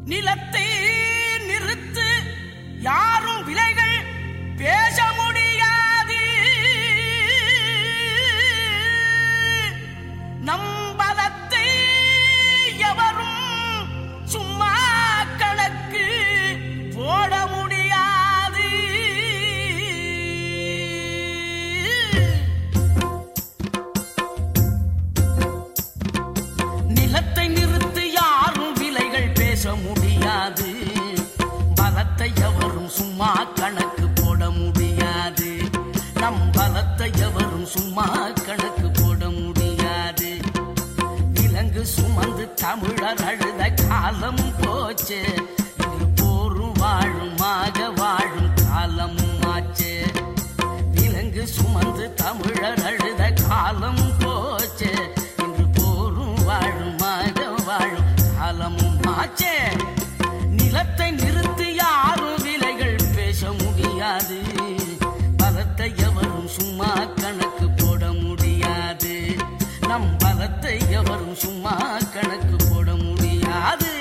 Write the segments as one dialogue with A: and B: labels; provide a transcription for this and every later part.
A: நிலத்தை நிறுத்து யாரும் விலைகள் பேச முடியாது நம்பலத்தை எவரும் சும்மா கணக்கு போட முடியாது நிலத்தை நிறுத்து யாரும் விலைகள் பேச முடியாது பலத்தை எவரும் சும்மா கணக்கு போட முடியாது நம் பலத்தை எவரும் சும்மா கணக்கு போட முடியாது விலங்கு சுமந்து தமிழர் அழுத காலம் போச்சு இன்று போரும் வாழுமாக வாழும் காலமும் ஆச்சு விலங்கு சுமந்து தமிழர் அழுத காலம் போச்சு இன்று போரும் வாழுமாக வாழும் காலமும் ஆச்சே நிலத்தை நிறுத்தி யாரும் விலைகள் பேச முடியாது பலத்தை எவரும் சும்மா கணக்கு போட முடியாது நம் பலத்தை எவரும் சும்மா கணக்கு போட முடியாது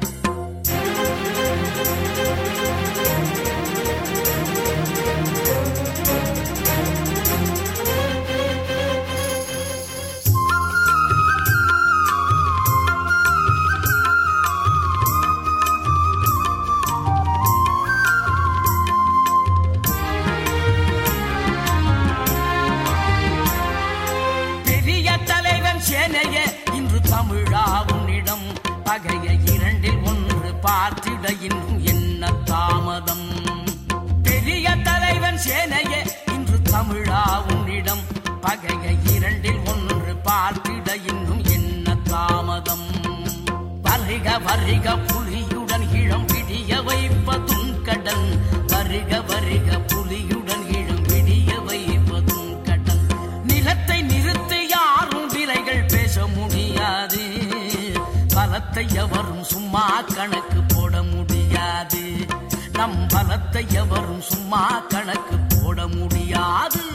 A: பெரிய தலைவன் சேனைய இன்று தமிழா உன்னிடம் பகைய இரண்டில் ஒன்று பார்த்திட இன்னும் என்ன தாமதம் பெரிய தலைவன் சேனைய இன்று தமிழா உன்னிடம் பகைய இரண்டில் ஒன்று பார்த்திட இன்னும் என்ன தாமதம் வருக வருக புலியுடன் இளம் விடிய வைப்பதும் கடன் வருக வருக புலியுடன் இளம் விடிய வைப்பதும் கடன் நிலத்தை நிறுத்தி யாரும் விலைகள் பேச முடியாது பலத்தை எவரும் சும்மா கணக்கு போட முடியாது நம் பலத்தை எவரும் சும்மா கணக்கு போட முடியாது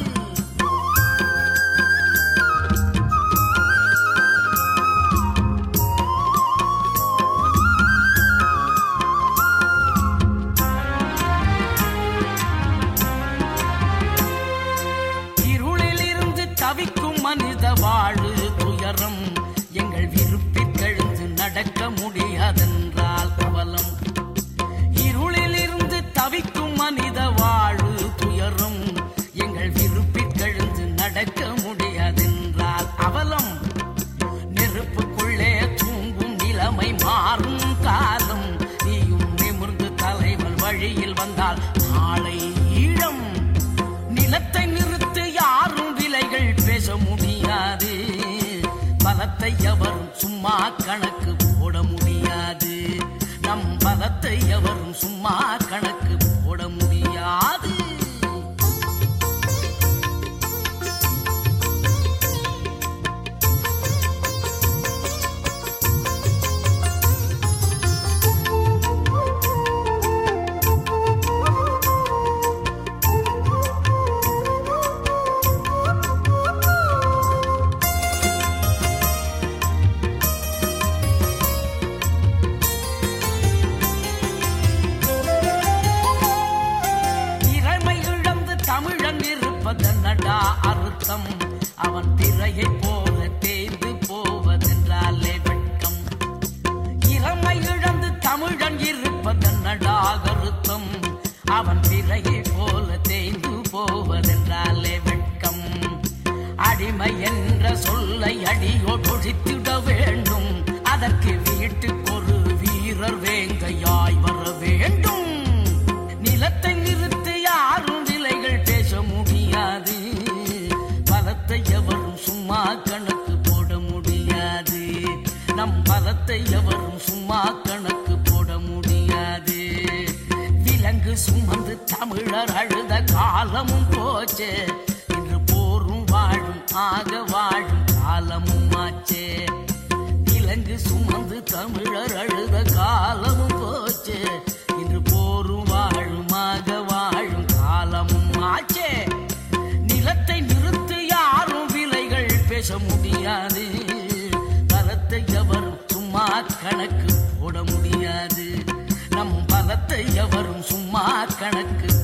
A: இருளில் இருந்து தவிக்கும் மனித வாழு துயரம் எங்கள் விருப்பிற்கெழுந்து நடக்க முடியாதென்றால் கவலம் இருளில் இருந்து தவிக்கும் மனித வாழு துயரம் எங்கள் விருப்பிற்கெழுந்து நடக்க முடியாதென்றால் அவலம் நெருப்புக்குள்ளே தூங்கும் நிலைமை மாறும் காலம் நீயும் நிமிர்ந்து தலைவன் வழியில் வந்தால் நாளை ஈழம் நிலத்தை நிறுத்து யாரும் விலைகள் பேச முடியாது பலத்தை எவரும் சும்மா கணக்கு போட முடியாது நம் பலத்தை எவரும் சும்மா கணக்கு போட முடியாது இறைமை இழந்து தமிழன் இருப்பதென்னடா அர்த்தம் அவன் பிறையை போல தேய்ந்து போவதென்றாலே வெட்கம் இளமை இழந்து தமிழன் இருப்பதென்னடா அர்த்தம் அவன் பிறையை போல தேய்ந்து போவதென்றாலே வெட்கம் அடிமை என்ற சொல்லை அடியோடொழித்திட வேண்டும் அதற்கு வீட்டுக்கு ஒரு வீரர் வேங்கையாய் வர வேண்டும் நிலத்தை நிறுத்தி யாரும் விலைகள் பேச முடியாது பலத்தை எவரும் சும்மா கணக்கு போட முடியாது நம் பலத்தை எவரும் சும்மா கணக்கு போட முடியாது விலங்கு சுமந்து தமிழர் அழுத காலமும் போச்சே இன்று போரும் வாழும் ஆக வாழும் காலமும் ஆச்சே விலங்கு சுமந்து தமிழர் அழுத காலமும் போச்சே இன்று போரும் வாழுமாக வாழும் காலமும் ஆச்சே நிலத்தை நிறுத்து யாரும் விலைகள் பேச முடியாது பலத்தை எவரும் சும்மா கணக்கு போட போட முடியாது நம் பலத்தை எவரும் சும்மா கணக்கு